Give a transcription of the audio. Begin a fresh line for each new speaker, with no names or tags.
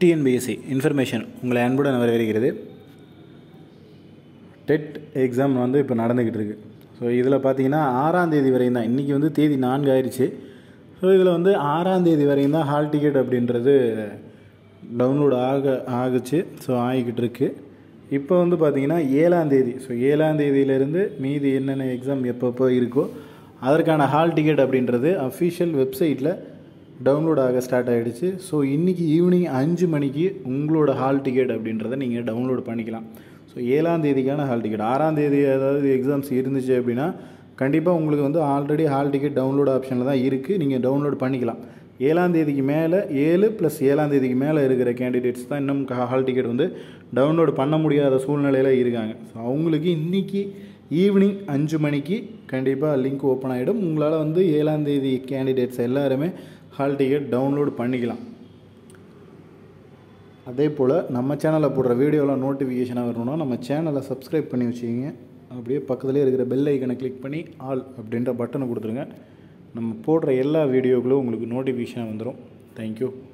TNPSC information உங்களை அன்புடன் வரவேற்கிறது டெட் எக்ஸாம் வந்து இப்போ நடந்துக்கிட்டு இருக்கு ஸோ இதில் பார்த்தீங்கன்னா ஆறாம் தேதி வரையும் தான் இன்றைக்கி வந்து தேதி நான்கு ஆயிடுச்சு ஸோ இதில் வந்து ஆறாம் தேதி வரையும் தான் ஹால் டிக்கெட் அப்படின்றது டவுன்லோட் ஆக ஆகுச்சு ஸோ ஆகிக்கிட்டு இருக்கு இப்போ வந்து பார்த்தீங்கன்னா ஏழாம் தேதி ஸோ ஏழாம் தேதியிலேருந்து மீதி என்னென்ன எக்ஸாம் எப்பப்போ இருக்கோ அதற்கான ஹால் டிக்கெட் அப்படின்றது அஃபிஷியல் வெப்சைட்டில் டவுன்லோட் ஆக ஸ்டார்ட் ஆகிடுச்சு ஸோ இன்றைக்கி ஈவினிங் அஞ்சு மணிக்கு உங்களோட ஹால் டிக்கெட் அப்படின்றத நீங்கள் டவுன்லோட் பண்ணிக்கலாம் ஸோ ஏழாம் தேதிக்கான ஹால் டிக்கெட் ஆறாம் தேதி ஏதாவது எக்ஸாம்ஸ் இருந்துச்சு அப்படின்னா கண்டிப்பாக உங்களுக்கு வந்து ஆல்ரெடி ஹால் டிக்கெட் டவுன்லோட் ஆப்ஷனில் தான் இருக்குது நீங்கள் டவுன்லோட் பண்ணிக்கலாம் ஏழாம் தேதிக்கு மேலே ஏழு ப்ளஸ் ஏழாம் தேதிக்கு மேலே இருக்கிற கேண்டிடேட்ஸ் தான் இன்னும் ஹால் டிக்கெட் வந்து டவுன்லோட் பண்ண முடியாத சூழ்நிலையில் இருக்காங்க ஸோ அவங்களுக்கு இன்றைக்கி ஈவினிங் அஞ்சு மணிக்கு கண்டிப்பாக லிங்க் ஓப்பன் ஆகிடும் உங்களால் வந்து ஏழாம் தேதி கேண்டிடேட்ஸ் எல்லாருமே ஹால் டிக்கெட் டவுன்லோட் பண்ணிக்கலாம் அதே போல் நம்ம சேனலில் போடுற வீடியோலாம் நோட்டிஃபிகேஷனாக வரணும்னா நம்ம சேனலை சப்ஸ்கிரைப் பண்ணி வச்சுக்கிங்க அப்படியே பக்கத்துலேயே இருக்கிற பெல் ஐக்கனை கிளிக் பண்ணி ஆல் அப்படின்ற பட்டனை கொடுத்துருங்க நம்ம போடுற எல்லா வீடியோக்களும் உங்களுக்கு நோட்டிஃபிகேஷன் வந்துடும் தேங்க்யூ